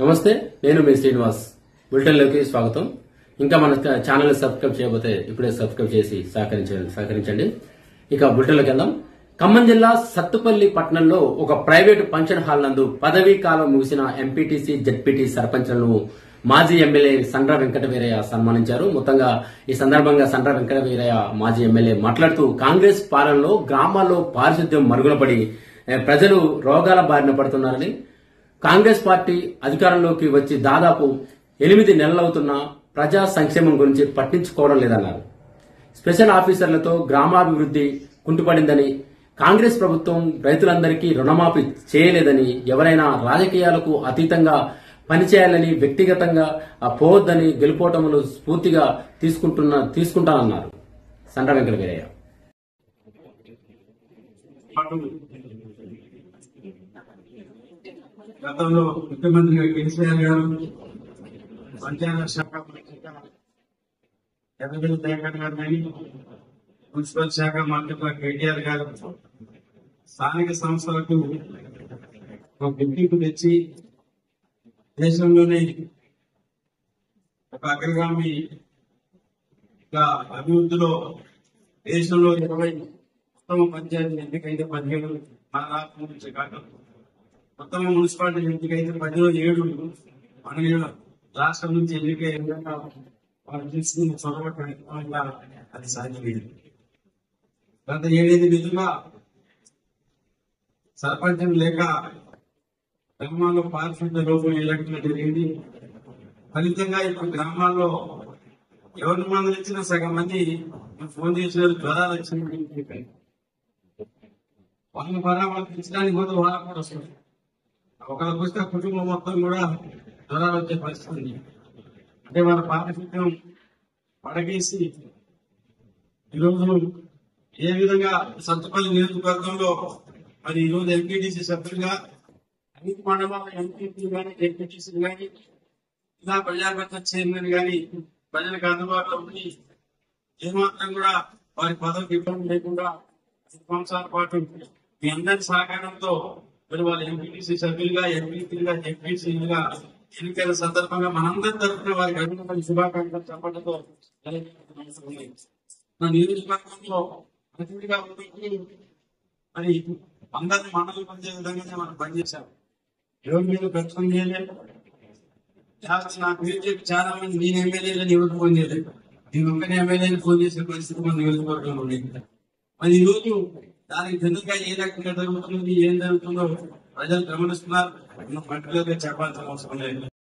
నమస్తే నేను మీ శ్రీనివాస్ బులెటిన్లోకి స్వాగతం ఇంకా మన ఛానల్ సబ్స్క్రైబ్ చేయకపోతే ఇప్పుడే సబ్స్క్రైబ్ చేసి సహకరించండి సహకరించండి ఇక బులెటిన్లోకి వెళ్దాం ఖమ్మం జిల్లా సత్తుపల్లి పట్టణంలో ఒక ప్రైవేటు ఫంక్షన్ హాల్ నందు పదవీ కాలం ముగిసిన ఎంపీటీసీ జడ్పీటీ సర్పంచ్లను మాజీ ఎమ్మెల్యే సండ్ర వెంకట వీరయ్య సన్మానించారు మొత్తంగా ఈ సందర్భంగా సండ్ర వెంకట వీరయ్య మాజీ ఎమ్మెల్యే మాట్లాడుతూ కాంగ్రెస్ పాలనలో గ్రామాల్లో పారిశుద్ధ్యం మరుగున పడి ఏ, ప్రజలు రోగాల బారిన పడుతున్నారని కాంగ్రెస్ పార్టీ అధికారంలోకి వచ్చి దాదాపు ఎనిమిది నెలలవుతున్నా ప్రజా సంక్షేమం గురించి పట్టించుకోవడం లేదన్నారు స్పెషల్ ఆఫీసర్లతో గ్రామాభివృద్ధి కుంటుపడిందని కాంగ్రెస్ ప్రభుత్వం రైతులందరికీ రుణమాఫీ చేయలేదని ఎవరైనా రాజకీయాలకు అతీతంగా పనిచేయాలని వ్యక్తిగతంగా ఆ పోవద్దని గెలుపోటములు స్ఫూర్తిగా తీసుకుంటున్న తీసుకుంటానన్నారు సండ్ర వెంకట వీరయ్య పాటు గతంలో ముఖ్యమంత్రిగా కేసీఆర్ గారు పంచాయతీ శాఖ మంత్రిగా ఎర్రబెల్లి దయాకర్ గారు కానీ మున్సిపల్ శాఖ మంత్రిగా కేటీఆర్ గారు స్థానిక సంస్థలకు ఒక గుర్తింపు తెచ్చి దేశంలోనే ఒక అగ్రగామి ఇంకా అభివృద్ధిలో దేశంలో ఇరవై ఉత్తమ పంచాయతీ ఎంపికైతే పదిహేడు మన రాష్ట్రం నుంచి కాదు ఉత్తమ మున్సిపాలిటీ ఎంపికైతే పదిలో ఏడు మన ఏడు రాష్ట్రం నుంచి ఎన్నికై విధంగా వాళ్ళు తీసుకుని చొరవ వల్ల అది సాధ్యమైంది గత ఏడైదు నిధులుగా సర్పంచం లేక గ్రామాల్లో పారిశుద్ధ్య లోపం ఎలక్ట్రిక్ జరిగింది ఫలితంగా ఇప్పుడు గ్రామాల్లో ఎవరిని మందలించినా సగం మంది ఫోన్ చేసిన జ్వరాలు వచ్చింది వాళ్ళని పరామర్శించడానికి కూడా వాళ్ళకు కూడా వస్తుంది ఒకరికి వస్తే ఆ కుటుంబం మొత్తం కూడా జ్వరాలు వచ్చే పరిస్థితి ఉంది అంటే వాళ్ళ పారిశుద్ధ్యం పడగేసి ఈరోజు ఏ విధంగా సత్తుపల్లి నియోజకవర్గంలో మరి ఈరోజు ఎంపీటీసీ సభ్యులుగా అన్ని మండలాల ఎంపీలు కానీ ఎంపీటీసీలు కానీ ఇలా ప్రజాపరిషత్ చైర్మన్ కానీ ప్రజలకు అందుబాటులో ఉండి ఏమాత్రం కూడా వారి పదవికి ఇబ్బంది లేకుండా ఐదు సంవత్సరాల పాటు మీ అందరి సహకారంతో మరి వాళ్ళ ఎంపీటీసీ సభ్యులుగా ఎంపీటీలుగా ఎంపీసీలుగా ఎన్నికల సందర్భంగా మనందరి తరఫున వారికి అభినందన శుభాకాంక్షలు చెప్పడంతో నా నియోజకవర్గంలో ప్రతినిధిగా ఉన్నప్పుడు మరి అందరిని మనలు పనిచే విధంగానే మనం పనిచేశాం ఎవరి మీద ప్రశ్న చేయలేదు చాలా నా పేరు చెప్పి చాలా మంది నేను ఎమ్మెల్యేలని ఎవరు ఫోన్ చేయలేదు నేను ఒక్కనే ఎమ్మెల్యేని ఫోన్ చేసే పరిస్థితి మన నియోజకవర్గంలో ఉండేది మరి ఈ రోజు దానికి జనరల్గా ఏ రకంగా జరుగుతుంది ఏం జరుగుతుందో ప్రజలు గమనిస్తున్నారు మనం పర్టికులర్ గా చెప్పాల్సిన అవసరం లేదు